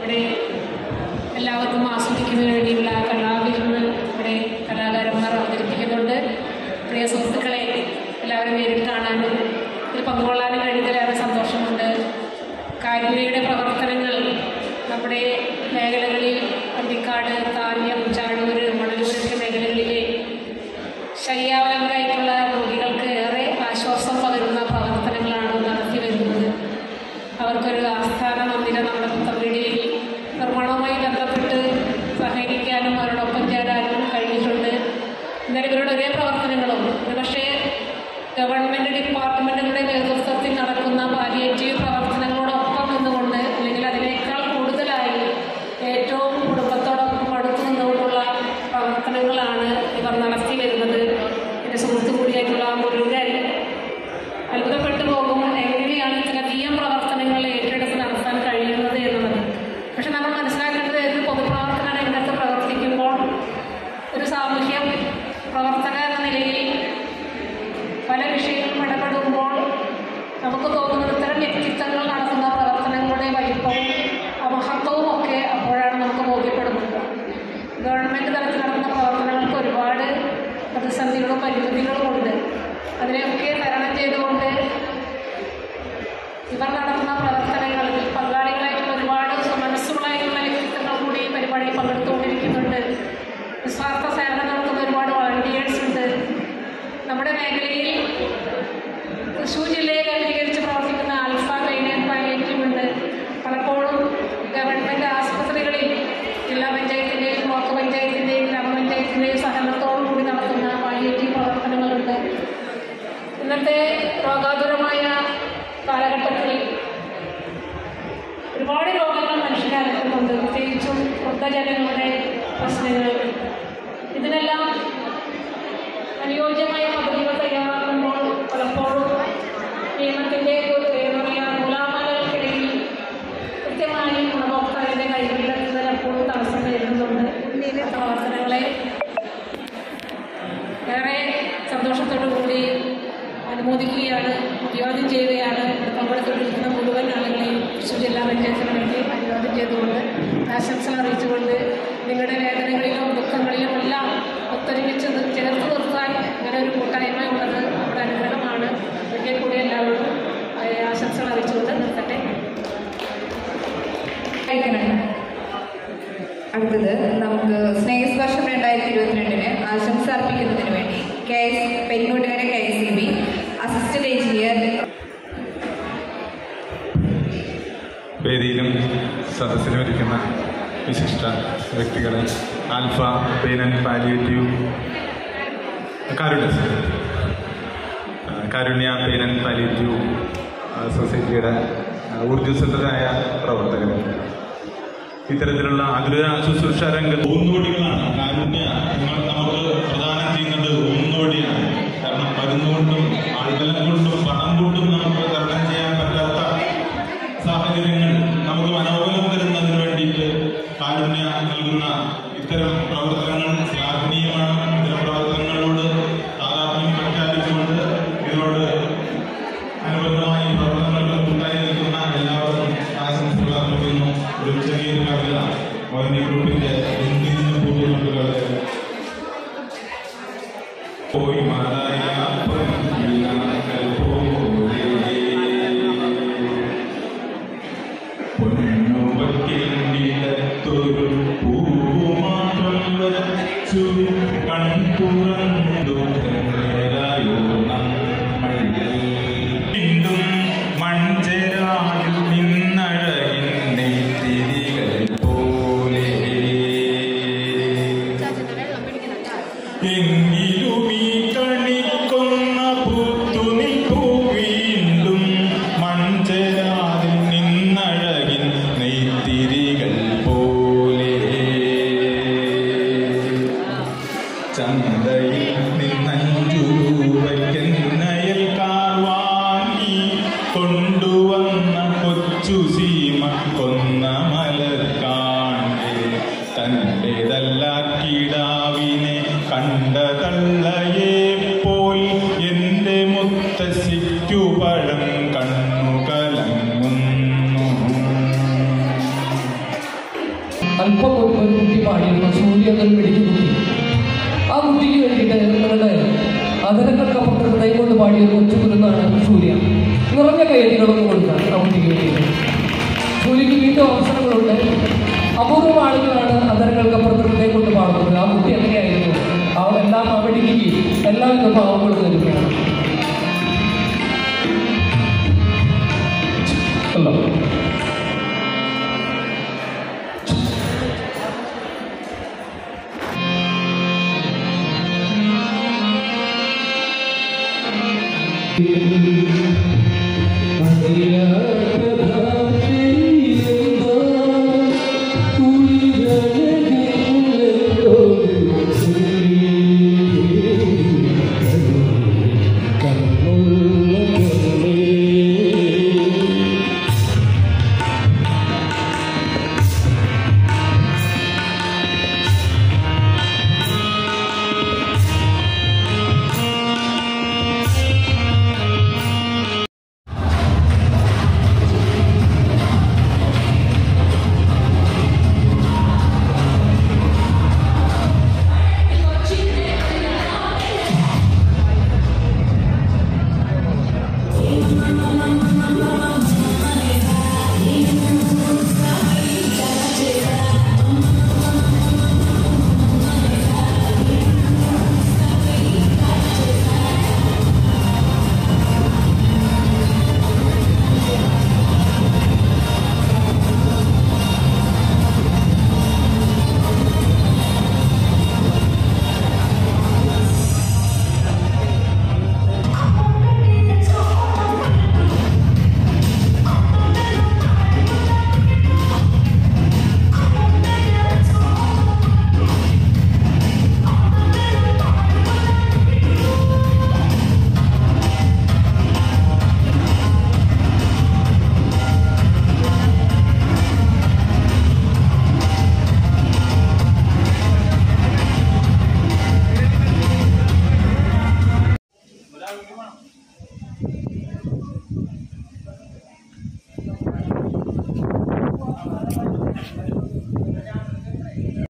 ഇവിടെ എല്ലാവർക്കും ആസ്വദിക്കുന്നതിന് വേണ്ടിയുള്ള കലാവിരുന്ന് ഇവിടെ കലാകാരന്മാർ അവതരിപ്പിക്കുന്നുണ്ട് പ്രിയ സുഹൃത്തുക്കളെ എല്ലാവരും നേരിൽ കാണാനും ഇതിൽ പങ്കുകൊള്ളാനും കഴിഞ്ഞതിലേറെ സന്തോഷമുണ്ട് കാരുണ്യയുടെ പ്രവർത്തനങ്ങൾ നമ്മുടെ മേഖലകളിൽ അന്തിക്കാട് താന്യം ചാഴൂർ മണലൂരൊക്കെ മേഖലകളിലെ ശയ്യാവലംബരായിട്ടുള്ള രോഗികൾക്ക് ഏറെ ആശ്വാസം പകരുന്ന പ്രവർത്തനങ്ങളാണ് നടത്തി വരുന്നത് അവർക്കൊരു ആസ്ഥാന മന്ദിരം നമ്മുടെ പുത്തമ്പീടിയിൽ നിർമ്മാണവുമായി ബന്ധപ്പെട്ട് സഹകരിക്കാനും അവരോടൊപ്പം ചേരാനും കഴിഞ്ഞിട്ടുണ്ട് എന്നാലും ഇവരുടെ ഒരേ പ്രവർത്തനങ്ങളും ഒരുപക്ഷേ ഗവൺമെൻറ് ഡിപ്പാർട്ട്മെൻറ്റുകളുടെ നേതൃത്വത്തിൽ നടക്കുന്ന പാലിയേറ്റീവ് പ്രവർത്തനങ്ങളോടൊപ്പം നിന്നുകൊണ്ട് അല്ലെങ്കിൽ അതിനേക്കാൾ കൂടുതലായി ഏറ്റവും കുടുംബത്തോടൊപ്പം അടുത്ത് നിന്നുകൊണ്ടുള്ള പ്രവർത്തനങ്ങളാണ് ഇവർ നടത്തി വരുന്നത് എൻ്റെ സുഹൃത്തു കൂടിയായിട്ടുള്ള മുരുകൻ അത്ഭുതപ്പെട്ടു പോകും എങ്ങനെയാണ് ഇത്രയധികം പ്രവർത്തനങ്ങൾ ഏറ്റെടുത്ത് നടത്താൻ കഴിയുന്നത് എന്നുള്ളത് പക്ഷെ നമ്മൾ മനസ്സിലാക്കേണ്ടത് ഒരു പൊതുപ്രവർത്തന രംഗത്ത് പ്രവർത്തിക്കുമ്പോൾ ഒരു സാമൂഹ്യ പ്രവർത്തക എന്ന നിലയിൽ പല വിഷയങ്ങളും ഇടപെടുമ്പോൾ നമുക്ക് തോന്നുന്നത് ഇത്തരം വ്യക്തിത്വങ്ങൾ നടത്തുന്ന പ്രവർത്തനങ്ങളുടെ വലിപ്പവും അമഹത്വവും ഒക്കെ അപ്പോഴാണ് നമുക്ക് ബോധ്യപ്പെടുന്നത് ഗവൺമെൻറ് തലത്തിൽ നടത്തുന്ന പ്രവർത്തനങ്ങൾക്ക് ഒരുപാട് പ്രതിസന്ധികളും പരിമിതികളും ഉണ്ട് അതിനെയൊക്കെ തരണം ചെയ്തുകൊണ്ട് ഇവർ നടത്തുന്ന പ്രവർത്തനങ്ങളിൽ പങ്കാളികളായിട്ടുള്ള ഒരുപാട് മനസ്സുകളായിട്ടുള്ള വ്യക്തിത്വങ്ങൾ കൂടി ഈ പരിപാടിയിൽ പങ്കെടുത്തുകൊണ്ടിരിക്കുന്നുണ്ട് നിസ്വാർത്ഥ സേവനം നടത്തുന്ന ഒരുപാട് വളണ്ടിയേഴ്സ് ഉണ്ട് നമ്മുടെ മേഖലയിൽ തൃശ്ശൂർ ജില്ലയെ കേന്ദ്രീകരിച്ച് പ്രവർത്തിക്കുന്ന ആൽഫ പെയിൻ ആൻഡ് പാലിയേറ്റീവ് ഉണ്ട് പലപ്പോഴും ഗവൺമെൻറ് ആസ്പത്രികളിൽ ജില്ലാ പഞ്ചായത്തിൻ്റെയും ബ്ലോക്ക് പഞ്ചായത്തിൻ്റെയും ഗ്രാമപഞ്ചായത്തിൻ്റെയും സഹകരണത്തോടു കൂടി നടത്തുന്ന പാലിയേറ്റീവ് പ്രവർത്തനങ്ങളുണ്ട് ഇന്നത്തെ രോഗാതുരമായ കാലഘട്ടത്തിൽ ഒരുപാട് രോഗങ്ങൾ മനുഷ്യനെ അലട്ടുന്നുണ്ട് പ്രത്യേകിച്ചും വൃദ്ധജനങ്ങളുടെ പ്രശ്നങ്ങൾ ഇതിനെല്ലാം അനുയോജ്യമായ പദ്ധതികൾ തയ്യാറാക്കുമ്പോൾ പലപ്പോഴും നിയമത്തിൻ്റെ ഒരു എന്താ പറയുക നൂലാമാലകൾക്കിടയിൽ കൃത്യമായി ഗുണഭോക്താവിൻ്റെ കൈകളിലെത്തുന്നതിന് എപ്പോഴും തടസ്സം നേരിടുന്നുണ്ട് പ്രവർത്തനങ്ങളെ ഏറെ സന്തോഷത്തോടു കൂടി അനുമോദിക്കുകയാണ് അഭിവാദ്യം ചെയ്യുകയാണ് ഇവിടെ പങ്കെടുത്തുകൊണ്ടിരിക്കുന്ന മുഴുവൻ ആളുകളെയും തൃശ്ശൂർ ജില്ലാ പഞ്ചായത്തിന് വേണ്ടി അഭിവാദ്യം ചെയ്തുകൊണ്ട് ആശംസകൾ അറിയിച്ചുകൊണ്ട് നിങ്ങളുടെ വേദനകളിലും ദുഃഖങ്ങളിലും എല്ലാം ഒത്തൊരുമിച്ച് നി- ചേർത്ത് നിർത്താൻ ഇങ്ങനെ ഒരു കൂട്ടായ്മ ഉള്ളത് നമ്മുടെ അനുഗ്രഹമാണ് ഒരിക്കൽ കൂടി എല്ലാവരോടും ഏഹ്, ആശംസകൾ അറിയിച്ചുകൊണ്ട് നിർത്തട്ടെ അടുത്തത് നമുക്ക് സ്നേഹസ്പർശം രണ്ടായിരത്തി ഇരുപത്തിരണ്ടിന് ആശംസ അർപ്പിക്കുന്നതിന് വേണ്ടി K S Peringottukara K S E B assistant engineer വേദിയിലും സദസ്സിലും ഇരിക്കുന്ന വിശിഷ്ട വ്യക്തികളെ ആൽഫ പെയിൻ ആൻഡ് പാലിയേറ്റീവ് കാരുണ്യ ആ, കാരുണ്യ പെയിൻ ആൻഡ് പാലിയേറ്റീവ് ആ, സൊസൈറ്റിയുടെ ആ, ഊർജ്ജസ്വലരായ പ്രവർത്തകർ ഇത്തരത്തിലുള്ള ആതുര ശുശ്രൂഷ രംഗത്ത് ഊന്നുവടികളാണ് കാരുണ്യ നിങ്ങൾ നമുക്ക് പ്രദാനം ചെയ്യുന്നത് ഊന്നുവടിയാണ് കാരണം മരുന്ന് കൊണ്ടും ആൾബലം കൊണ്ടും പണം കൊണ്ടും നമുക്ക് തരണം ചെയ്യാൻ പറ്റാത്ത സാഹചര്യങ്ങൾ നമുക്ക് മനോബലം തരുന്നതിന് വേണ്ടിയിട്ട് കാരുണ്യ നൽകുന്ന ഇത്തരം പ്രവർത്തനങ്ങൾ ശ്ലാഘനീയമാണ് ഇത്തരം പ്രവർത്തനങ്ങളോട് താതാത്മ്യം പ്രഖ്യാപിച്ചുകൊണ്ട് ഇതിനോട് അനുബന്ധമായി പ്രവർത്തനങ്ങളിൽ കൂട്ടായി നിൽക്കുന്ന എല്ലാവർക്കും ആശംസകൾ അർപ്പിക്കുന്നു ഒരു ചെറിയൊരു കവിത മോഹിനി ഗ്രൂപ്പിന്റെ എന്തിനു പൂർണ്ണ പോയി മാറായ പൊന്നിലാക്കൽ പോലെ പൊന്നുവക്കിലത്തൊരു പൂമാറ്റം വരച്ചു കൺതുറന്നു നേരായോ നമ്മൾ വീണ്ടും മൺചെരാതിൽ നിന്നഴകിൻ നെയ്ത്തിരികൾ പോലെ അല്പം മുൻപ് ഒരു കുട്ടി പാടിയിരുന്നു സൂര്യ എന്നൊരു മെഡിക്കൽ കുട്ടി ആ കുട്ടിക്ക് വേണ്ടിയിട്ട് നിങ്ങളുടെ അതരങ്ങൾക്കപ്പുറത്ത് ഹൃദയം കൊണ്ട് പാടിയ ഒരു കൊച്ചു കുരുന്നാണ് സൂര്യ നിറഞ്ഞ കൈയടികളൊന്നും കൊടുക്കാം ആ കുട്ടിക്ക് വേണ്ടിയിട്ട് സൂര്യക്ക് വീണ്ടും അവസരങ്ങളുണ്ട് അപൂർവം ആളുകളാണ് അതരങ്ങൾക്കപ്പുറത്ത് ഹൃദയം കൊണ്ട് പാടുന്നത് ആ കുട്ടി എങ്ങനെയായിരുന്നു ആ എല്ലാം അവടിക്കുകയും എല്ലാവിധ ഭാവങ്ങളും നൽകുകയാണ് ഹലോ Thank